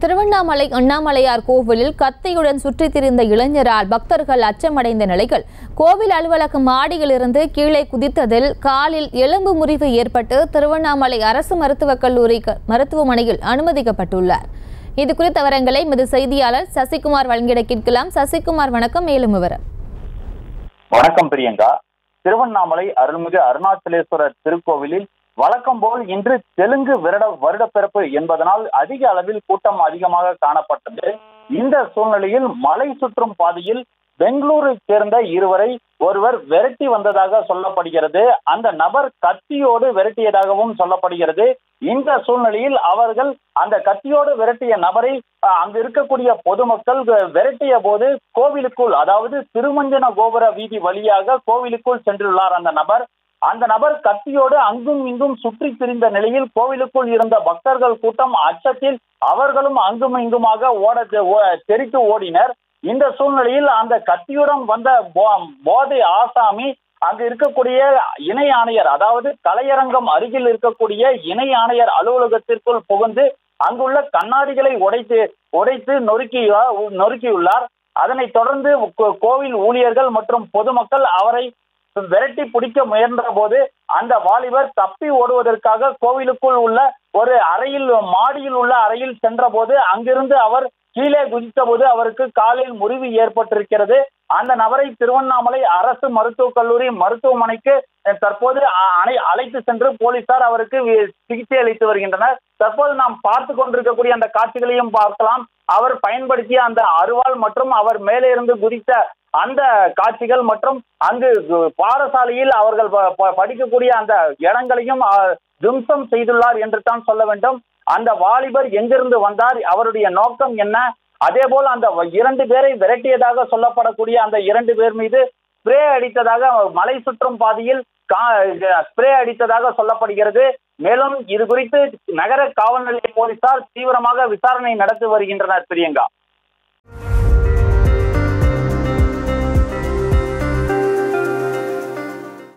திருவண்ணாமலை அண்ணாமலையார் கோவிலில் கத்தியுடன் சுற்றித் திரிந்த இளைஞரால் பக்தர்கள் அச்சமடைந்த நிலையில் கோவில் அலுவலக மாடியிலிருந்து கீழே குதித்ததில் காலில் எலும்பு முறிவு ஏற்பட்டு திருவண்ணாமலை அரசு மருத்துவக் கல்லூரி க- மருத்துவமனையில் அனுமதிக்கப்பட்டுள்ளார் இது குறித்த விவரங்களை எமது செய்தியாளர் சசிகுமார் வழங்கிட கேட்கலாம் சசிகுமார் வணக்கம் மேலும் விவரம் வணக்கம் பிரியங்கா திருவண்ணாமலை அருள்மிகு அருணாச்சலேஸ்வரர் திருக்கோவிலில் வழக்கம் போல் இன்று தெலுங்கு வருட வருடப்பிறப்பு என்பதனால் அதிக அளவில் கூட்டம் அதிகமாக காணப்பட்டது இந்த சூழ்நிலையில் மலை சுற்றும் பாதையில் பெங்களூரை சேர்ந்த இருவரை ஒருவர் விரட்டி வந்ததாக சொல்லப்படுகிறது அந்த நபர் கத்தியோடு விரட்டியதாகவும் சொல்லப்படுகிறது இந்த சூழ்நிலையில் அவர்கள் அந்த கத்தியோடு விரட்டிய நபரை அஹ், அங்கு இருக்கக்கூடிய பொதுமக்கள் வி- விரட்டிய போது கோவிலுக்குள் அதாவது திருமஞ்சன கோபுர வீதி வழியாக கோவிலுக்குள் சென்றுள்ளார் அந்த நபர் அந்த நபர் கத்தியோடு அங்கும் இங்கும் சுற்றி திரிந்த நிலையில் கோவிலுக்குள் இருந்த பக்தர்கள் கூட்டம் அச்சத்தில் அவர்களும் அங்கும் இங்குமாக ஓட ஓ- தெரித்து ஓடினர் இந்த சூழ்நிலையில் அந்த கத்தியுடன் வந்த போ- போதை ஆசாமி அங்கு இருக்கக்கூடிய இணை ஆணையர் அதாவது கலையரங்கம் அருகில் இருக்கக்கூடிய இணை ஆணையர் அலுவலகத்திற்குள் புகுந்து அங்குள்ள கண்ணாடிகளை உடைத்து உடைத்து நொறுக்கி நொறுக்கியுள்ளார் அதனைத் தொடர்ந்து கோ- கோவில் ஊழியர்கள் மற்றும் பொதுமக்கள் அவரை விரட்டி பிடிக்க முயன்ற போது அந்த வாலிபர் தப்பி ஓடுவதற்காக கோவிலுக்குள் உள்ள ஒரு அறையில் மாடியில் உள்ள அறையில் சென்றபோது அங்கிருந்து அவர் கீழே குதித்த போது அவருக்கு காலில் முறிவு ஏற்பட்டிருக்கிறது அந்த நபரை திருவண்ணாமலை அரசு மருத்துவக் கல்லூரி மருத்துவமனைக்கு அஹ், தற்போது அ- அணை அழைத்து சென்று போலீசார் அவருக்கு வி- சிகிச்சை அளித்து வருகின்றனர் தற்போது நாம் பார்த்து கொண்டிருக்கக்கூடிய அந்த காட்சிகளையும் பார்க்கலாம் அவர் பயன்படுத்திய அந்த அருவாள் மற்றும் அவர் மேலே இருந்து குதித்த அந்த காட்சிகள் மற்றும் அங்கு கு- பாடசாலையில் அவர்கள் ப- ப- படிக்கக்கூடிய அந்த இடங்களையும் அஹ், தும்சம் செய்துள்ளார் என்று தான் சொல்ல வேண்டும் அந்த வாலிபர் எங்கிருந்து வந்தார் அவருடைய நோக்கம் என்ன அதே போல் அந்த வ- இரண்டு பேரை விரட்டியதாக சொல்லப்படக்கூடிய அந்த இரண்டு பேர் மீது ஸ்ப்ரே அடித்ததாக மலை சுற்றும் பாதையில் ஸ்ப்ரே அடித்ததாக சொல்லப்படுகிறது மேலும் இது குறித்து நகர காவல் நிலைய போலீசார் தீவிரமாக விசாரணை நடத்தி வருகின்றனர் பிரியங்கா